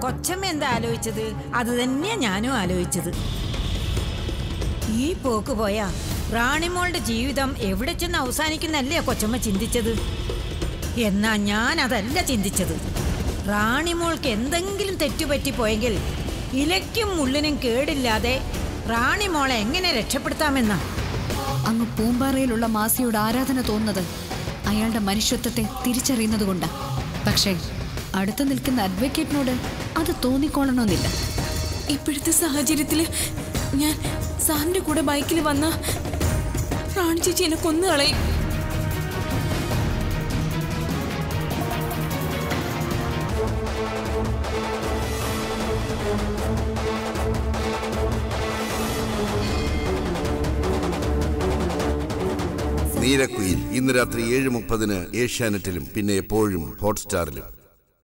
കൊച്ചമ്മ എന്താ ആലോചിച്ചത് അത് തന്നെയാ ഞാനും ആലോചിച്ചത് ഈ പോക്ക് പോയാ റാണിമോളുടെ ജീവിതം എവിടെ ചെന്ന് അവസാനിക്കുന്നല്ലേ കൊച്ചമ്മ ചിന്തിച്ചത് എന്നാ ഞാൻ അതല്ല ചിന്തിച്ചത് റാണിമോൾക്ക് എന്തെങ്കിലും തെറ്റുപറ്റിപ്പോയെങ്കിൽ ഇലയ്ക്കും മുള്ളിനും കേടില്ലാതെ റാണിമോളെ എങ്ങനെ രക്ഷപ്പെടുത്താമെന്നാ അങ്ങ് പൂമ്പാറയിലുള്ള മാസിയോട് ആരാധന തോന്നുന്നത് അയാളുടെ മനുഷ്യത്വത്തെ തിരിച്ചറിയുന്നത് കൊണ്ടാ പക്ഷേ അടുത്ത് നിൽക്കുന്ന അഡ്വക്കേറ്റിനോട് അത് തോന്നിക്കോളണമെന്നില്ല ഇപ്പോഴത്തെ സാഹചര്യത്തില് ഞാൻ സാറിന്റെ കൂടെ ബൈക്കിൽ വന്ന റാണി ചേച്ചി എന്നെ കൊന്നു കളയും നീരക്കുയിൽ ഇന്ന് രാത്രി ഏഴ് മുപ്പതിന് ഏഷ്യാനെറ്റിലും പിന്നെ എപ്പോഴും ഹോട്ട്സ്റ്റാറിലും